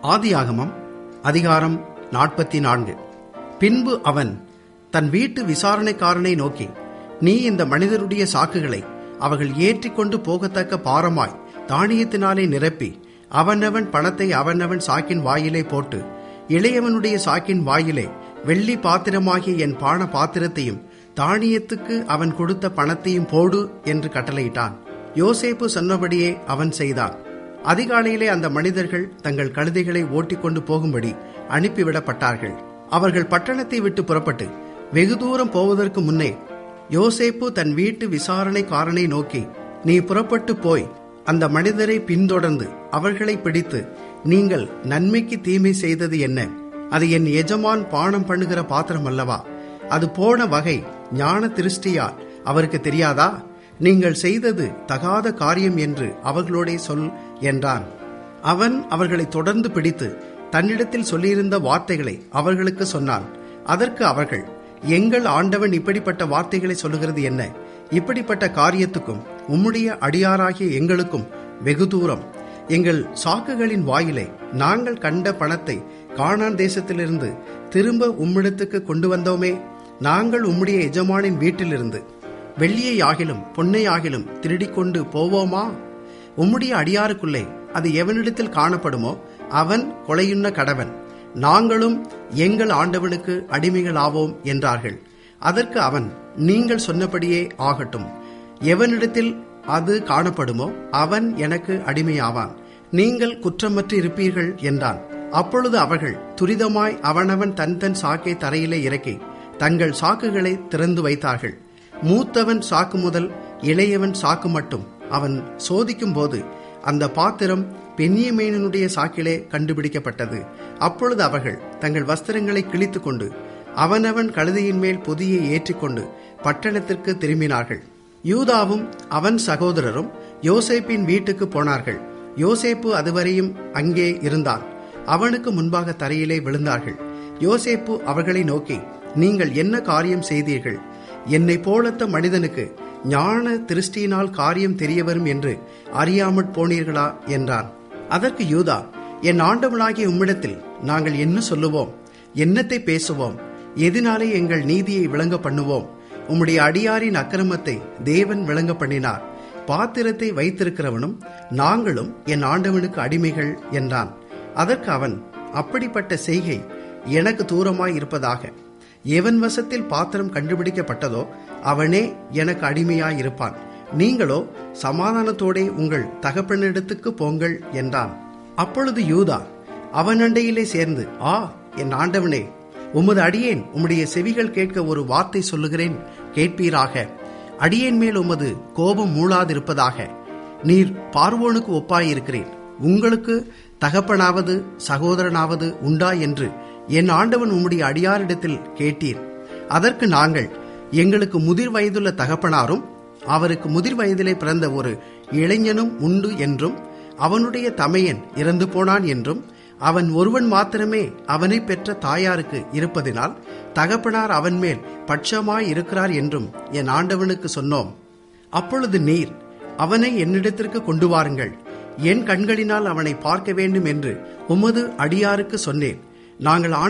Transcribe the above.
ஆதியாகமம் அதிகாரம் நாற்பத்தி நான்கு பின்பு அவன் தன் வீட்டு விசாரணைக்காரனை நோக்கி நீ இந்த மனிதருடைய சாக்குகளை அவர்கள் ஏற்றிக்கொண்டு போகத்தக்க பாரமாய் தானியத்தினாலே நிரப்பி அவனவன் பணத்தை அவனவன் சாக்கின் வாயிலே போட்டு இளையவனுடைய சாக்கின் வாயிலே வெள்ளி பாத்திரமாகிய என் பான பாத்திரத்தையும் தானியத்துக்கு அவன் கொடுத்த பணத்தையும் போடு என்று கட்டளையிட்டான் யோசேப்பு சொன்னபடியே அவன் செய்தான் அதிகாலையிலே அந்த மனிதர்கள் தங்கள் கழுதைகளை ஓட்டிக்கொண்டு போகும்படி அனுப்பிவிடப்பட்டார்கள் அவர்கள் பட்டணத்தை விட்டு புறப்பட்டு வெகு தூரம் போவதற்கு முன்னே யோசேப்பு தன் வீட்டு விசாரணைக்காரனை நோக்கி நீ புறப்பட்டு போய் அந்த மனிதரை பின்தொடர்ந்து அவர்களை பிடித்து நீங்கள் நன்மைக்கு தீமை செய்தது என்ன அது என் எஜமான் பானம் பண்ணுகிற பாத்திரம் அல்லவா அது போன வகை ஞான திருஷ்டியால் அவருக்கு தெரியாதா நீங்கள் செய்தது தகாத காரியம் என்று அவர்களோடே சொல் என்றான் அவன் அவர்களை தொடர்ந்து பிடித்து தன்னிடத்தில் சொல்லியிருந்த வார்த்தைகளை அவர்களுக்கு சொன்னான் அதற்கு அவர்கள் எங்கள் ஆண்டவன் இப்படிப்பட்ட வார்த்தைகளை சொல்லுகிறது என்ன இப்படிப்பட்ட காரியத்துக்கும் உம்முடைய அடியாராகிய எங்களுக்கும் வெகு தூரம் எங்கள் சாக்குகளின் வாயிலே நாங்கள் கண்ட பணத்தை கானான் தேசத்திலிருந்து திரும்ப உம்மிடத்துக்கு கொண்டு வந்தோமே நாங்கள் உம்முடைய எஜமானின் வீட்டிலிருந்து வெள்ளியை ஆகிலும் பொன்னை ஆகிலும் திருடிக்கொண்டு போவோமா உம்முடைய அடியாருக்குள்ளே அது எவனிடத்தில் காணப்படுமோ அவன் கொலையுண்ண கடவன் நாங்களும் எங்கள் ஆண்டவனுக்கு அடிமைகளாவோம் என்றார்கள் அதற்கு அவன் நீங்கள் சொன்னபடியே ஆகட்டும் எவனிடத்தில் அது காணப்படுமோ அவன் எனக்கு அடிமையாவான் நீங்கள் குற்றமற்று இருப்பீர்கள் என்றான் அப்பொழுது அவர்கள் துரிதமாய் அவனவன் தன் தன் சாக்கை தரையிலே இறக்கி தங்கள் சாக்குகளை திறந்து வைத்தார்கள் மூத்தவன் சாக்கு முதல் இளையவன் சாக்கு மட்டும் அவன் சோதிக்கும் போது அந்த பாத்திரம் பெண்ணியமேனனுடைய சாக்கிலே கண்டுபிடிக்கப்பட்டது அப்பொழுது அவர்கள் தங்கள் வஸ்திரங்களை கிழித்துக் கொண்டு அவனவன் கழுதையின் மேல் பொதியை ஏற்றிக்கொண்டு பட்டணத்திற்கு திரும்பினார்கள் யூதாவும் அவன் சகோதரரும் யோசேப்பின் வீட்டுக்கு போனார்கள் யோசேப்பு அதுவரையும் அங்கே இருந்தான் அவனுக்கு முன்பாக தரையிலே விழுந்தார்கள் யோசேப்பு அவர்களை நோக்கி நீங்கள் என்ன காரியம் செய்தீர்கள் என்னை போலத்த மனிதனுக்கு ஞான திருஷ்டியினால் காரியம் தெரிய வரும் என்று அறியாமற் போனீர்களா என்றான் அதற்கு யூதா என் ஆண்டவனாகிய உம்மிடத்தில் நாங்கள் என்ன சொல்லுவோம் என்னத்தை பேசுவோம் எதினாலே எங்கள் நீதியை விளங்க பண்ணுவோம் உம்முடைய அடியாரின் அக்கிரமத்தை தேவன் விளங்க பண்ணினார் பாத்திரத்தை வைத்திருக்கிறவனும் நாங்களும் என் ஆண்டவனுக்கு அடிமைகள் என்றான் அதற்கு அவன் அப்படிப்பட்ட செய்கை எனக்கு தூரமாய் இருப்பதாக எவன் வசத்தில் பாத்திரம் கண்டுபிடிக்கப்பட்டதோ அவனே எனக்கு அடிமையாய் இருப்பான் நீங்களோ சமாதானத்தோடே உங்கள் தகப்பனிடத்துக்கு போங்கள் என்றான் அப்பொழுது யூதா அவன் அண்டையிலே சேர்ந்து ஆ என் ஆண்டவனே உமது அடியேன் உம்முடைய செவிகள் கேட்க ஒரு வார்த்தை சொல்லுகிறேன் கேட்பீராக அடியேன் மேல் உமது கோபம் மூளாதிருப்பதாக நீர் பார்வோனுக்கு ஒப்பாயிருக்கிறேன் உங்களுக்கு தகப்பனாவது சகோதரனாவது உண்டா என்று என் ஆண்டவன் உம்முடைய அடியாரிடத்தில் கேட்டீர் அதற்கு நாங்கள் எங்களுக்கு முதிர் வயதுள்ள தகப்பனாரும் அவருக்கு முதிர் வயதிலே பிறந்த ஒரு இளைஞனும் உண்டு என்றும் அவனுடைய தமையன் இறந்து போனான் என்றும் அவன் ஒருவன் மாத்திரமே அவனை பெற்ற தாயாருக்கு இருப்பதினால் தகப்பனார் அவன் மேல் பட்சமாய் இருக்கிறார் என்றும் என் ஆண்டவனுக்கு சொன்னோம் அப்பொழுது நீர் அவனை என்னிடத்திற்கு கொண்டு வாருங்கள் என் கண்களினால் அவனை பார்க்க வேண்டும் என்று உமது அடியாருக்கு சொன்னேன் நாங்கள்